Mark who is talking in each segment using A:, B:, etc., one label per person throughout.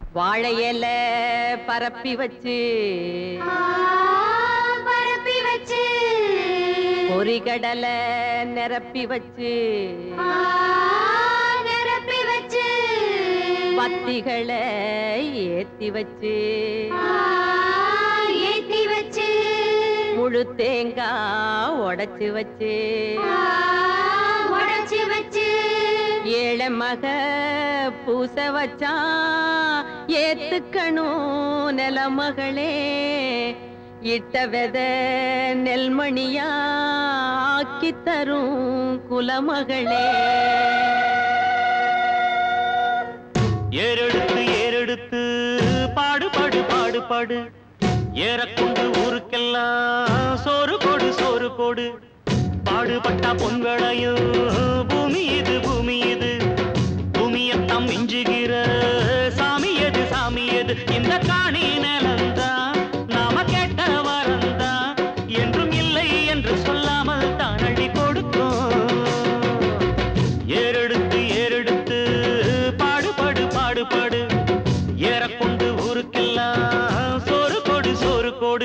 A: வாழை இல பரப்பி வச்சு
B: பரப்பி வச்சு
A: பொறிகடலை நிரப்பி வச்சு
B: நிரப்பி வச்சு
A: பத்திகளை ஏத்தி வச்சு
B: ஏத்தி வச்சு
A: முழு தேங்காய் உடைச்சு வச்சு
B: உடைச்சு வச்சு
A: ஏழை மக பூச வச்சான் ஏத்துக்கணும் நிலமகளே இட்ட வெத நெல்மணியா ஆக்கி தரும் குலமகளே
C: ஏறெடுத்து ஏறெடுத்து பாடு பாடு பாடு பாடு ஏறக்கொண்டு ஊருக்கெல்லாம் சோறு கொடு சோறு கொடு பாடுபட்டா பொங்கலையும் பூமி இது பூமி இது பூமியத்தாம் மிஞ்சுகிற சாமி எது சாமி எது இந்த காணி நிலந்தான் நாம கேட்ட வரந்தான் என்றும் இல்லை என்று சொல்லாமல் தான் அள்ளி கொடுக்கும் ஏறெடுத்து ஏறெடுத்து பாடுபாடு பாடுபாடு ஏறக்கொண்டு ஊருக்கெல்லாம் சோறு கொடு சோறு கொடு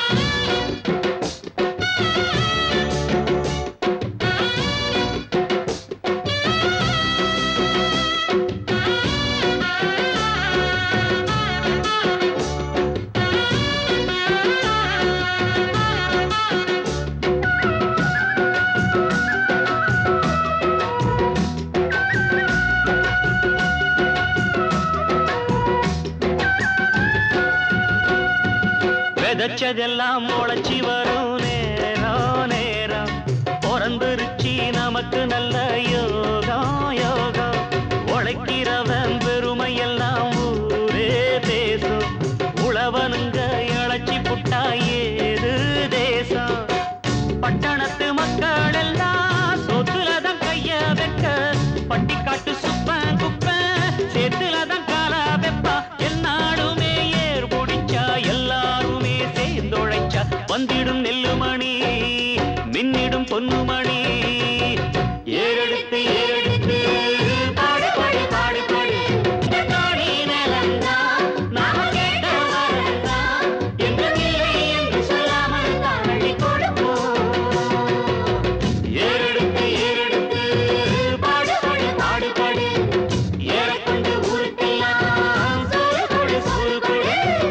C: விதைச்சதெல்லாம் முளைச்சி வரும் நேரம் நேரம் பிறந்துருச்சி நமக்கு நல்ல யோகம் யோகம் உழைக்கிறவன் பெருமையெல்லாம் ஊரே பேசும் உழவனுங்க இழைச்சி புட்டா ஏது தேசம் பட்டணத்து மக்கள் எல்லாம் சொத்துல தான் கைய வைக்க பட்டிக்காட்டு சுப்பன் குப்பன் சேத்துல தான் கால வெப்பா என்னாலுமே ஏர் பிடிச்சா எல்லாருமே சேர்ந்தொழைச்சா வந்திடும் நெல்லுமணி மின்னிடும் பொன்னுமணி ஏறெடுத்து ஏறெடுத்து பாடு பாடு பாடு பாடு இந்த காணி நிலந்தான் நாம கேட்ட வரந்தான் எங்கள் இல்லை என்று சொல்லாமல் தான் அள்ளி கொடுப்போம் ஏறெடுத்து ஏறெடுத்து பாடு பாடு பாடு பாடு ஏறக்கொண்டு ஊருக்கெல்லாம் சோறு கொடு சோறு கொடு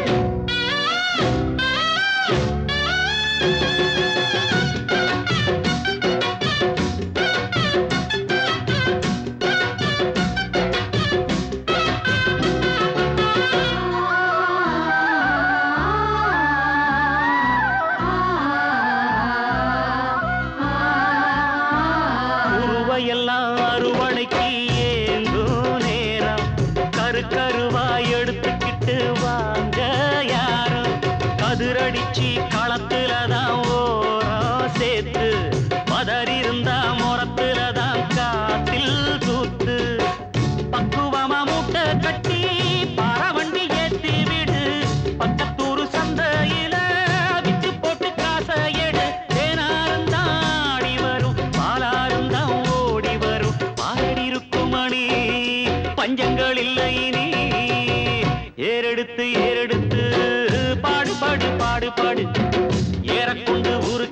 C: உருவையெல்லாம் அறுவணைக்கு ஏங்கும் நேரம் கரு கருவாய் எடுத்துக்கிட்டு வாங்க யாரும் கதிரடிச்சு களத்துல தான் ஓரம் சேர்த்து மதர் இருந்தா முறத்துல தான் காத்தில் தூத்து பக்குவமா மூட்டை கட்டி பரவண்டி ஏத்தி விடு பக்கத்தூரு சந்தையில வித்து போட்டு காசை எடு தேனாருந்தான் ஆடி வரும் பாலாருந்தான் ஓடி வரும் பாரடி இருக்கும் மணி பஞ்சங்கள் இல்லை இனி ஏறெடுத்து ஏறெடுத்து பாடு பாடு பாடு பாடு ஏறக்கொண்டு ஊரு